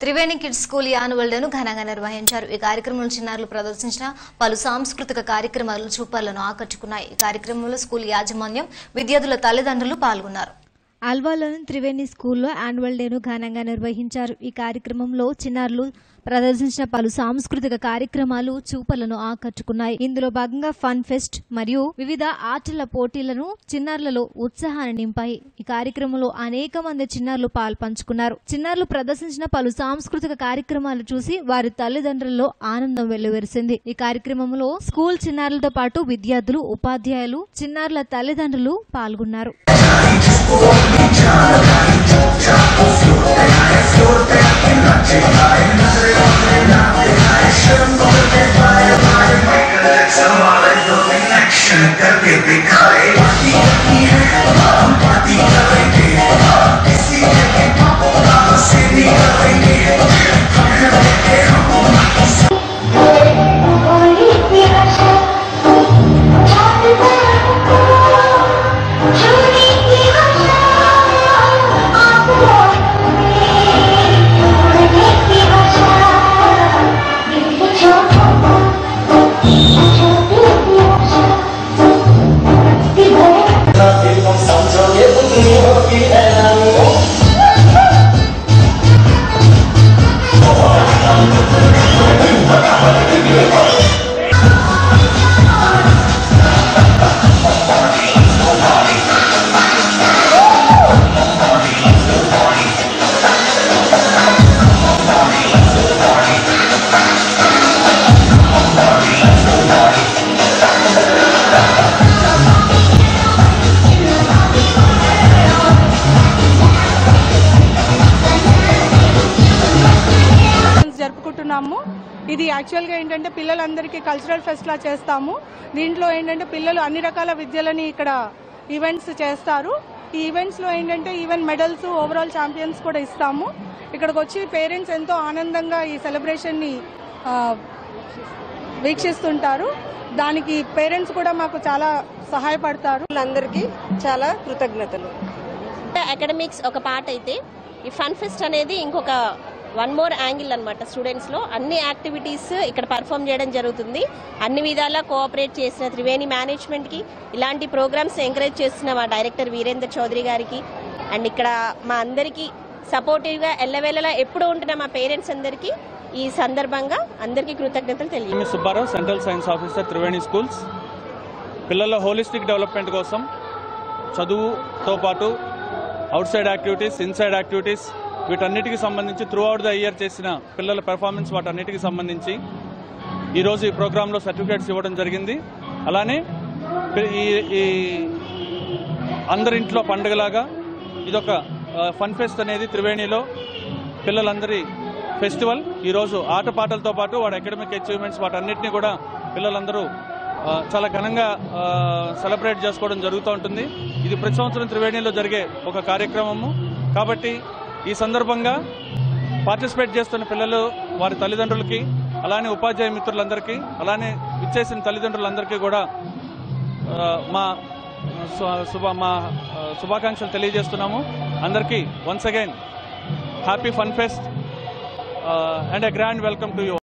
Triveni kids school annual డేను ఘనంగా నిర్వహించారు ఈ కార్యక్రమంలో చిన్నారులు ప్రదర్శించిన పలు సాంస్కృతిక కార్యక్రమాలు చూపర్లను ఆకట్టుకున్నాయి ఈ కార్యక్రమంలో స్కూల్ యాజమాన్యం విద్యార్థుల తల్లిదండ్రులు పాల్గొన్నారు ఆల్వాలోని త్రివేణి స్కూల్లో యాన్యువల్ డేను ఘనంగా నిర్వహించారు ఈ కార్యక్రమంలో చిన్నారులు ప్రదర్శించిన పలు సాంస్కృతిక కార్యక్రమాలు చూపలను ఆకట్టుకున్నాయి ఇందులో భాగంగా ఫన్ ఫెస్ట్ మరియు వివిధ ఆటల పోటీలను చిన్నారులలో ఉత్సాహాన్ని నింపాయి ఈ కార్యక్రమంలో అనేక మంది చిన్నారులు పాల్పంచుకున్నారు చిన్నారులు ప్రదర్శించిన పలు సాంస్కృతిక కార్యక్రమాలు చూసి వారి తల్లిదండ్రుల్లో ఆనందం వెల్లువెరిసింది ఈ కార్యక్రమంలో స్కూల్ చిన్నారులతో పాటు విద్యార్థులు ఉపాధ్యాయులు చిన్నారుల తల్లిదండ్రులు పాల్గొన్నారు करके दिखाए बाती करती है हम बाती करेंगे किसी जगह पापा से नहीं करेंगे हम करेंगे हम ఫెస్టివల్స్ జరుపుకుంటున్నాము ఇది యాక్చువల్గా ఏంటంటే పిల్లలందరికీ కల్చరల్ ఫెస్ట్ లా చేస్తాము దీంట్లో ఏంటంటే పిల్లలు అన్ని రకాల విద్యలని ఇక్కడ ఈవెంట్స్ చేస్తారు ఈ ఈవెంట్స్ లో ఏంటంటే ఈవెన్ మెడల్స్ ఓవరాల్ ఛాంపియన్స్ కూడా ఇస్తాము ఇక్కడికి వచ్చి పేరెంట్స్ ఎంతో ఆనందంగా ఈ సెలబ్రేషన్ ని ఆ, వీక్షిస్తుంటారు దానికి పేరెంట్స్ కూడా మాకు చాలా సహాయపడతారు అందరికీ చాలా కృతజ్ఞతలు అకాడమిక్స్ ఒక పార్ట్ అయితే ఈ ఫన్ ఫెస్ట్ అనేది ఇంకొక వన్ మోర్ యాంగిల్ అనమాట స్టూడెంట్స్ లో అన్ని యాక్టివిటీస్ ఇక్కడ పర్ఫామ్ చేయడం జరుగుతుంది అన్ని విధాలా కోఆపరేట్ చేసిన త్రివేణి మేనేజ్మెంట్ కి ఇలాంటి ప్రోగ్రామ్స్ ఎంకరేజ్ చేస్తున్న మా డైరెక్టర్ వీరేందర్ చౌదరి గారికి అండ్ ఇక్కడ మా అందరికీ సపోర్టివ్ గా ఎల్లవేళలా ఎప్పుడు ఉంటున్న మా పేరెంట్స్ అందరికీ ఈ సందర్భంగా అందరికీ కృతజ్ఞతలు తెలియ M Subbarao central science officer Triveni schools పిల్లల హోలిస్టిక్ డెవలప్మెంట్ కోసం చదువుతో పాటు outside activities inside activities వీటన్నిటికి సంబంధించి త్రూ అవుట్ ద ఇయర్ చేసిన పిల్లల పెర్ఫార్మెన్స్ వాటన్నిటికి సంబంధించి ఈరోజు ఈ ప్రోగ్రాంలో సర్టిఫికేట్స్ ఇవ్వడం జరిగింది అలానే పి- ఈ ఈ అందరింట్లో పండుగలాగా ఇదొక ఫన్ ఫెస్ట్ అనేది త్రివేణిలో పిల్లలందరి ఫెస్టివల్ ఈరోజు ఆటపాటలతో పాటు వాడి అకాడమిక్ అచీవ్మెంట్స్ వాటన్నిటిని కూడా పిల్లలందరూ ఆ, చాలా ఘనంగా సెలబ్రేట్ చేసుకోవడం జరుగుతూ ఉంటుంది ఇది ప్రతి సంవత్సరం త్రివేణిలో జరిగే ఒక కార్యక్రమము కాబట్టి ఈ సందర్భంగా పార్టిసిపేట్ చేస్తున్న పిల్లలు వారి తల్లిదండ్రులకి అలానే ఉపాధ్యాయ మిత్రులందరికీ అలానే విచ్చేసిన తల్లిదండ్రులందరికీ కూడా ఆ, మా సు- శుభ మా ఆ, శుభాకాంక్షలు తెలియజేస్తున్నాము అందరికీ once again happy fun fest and a grand welcome to you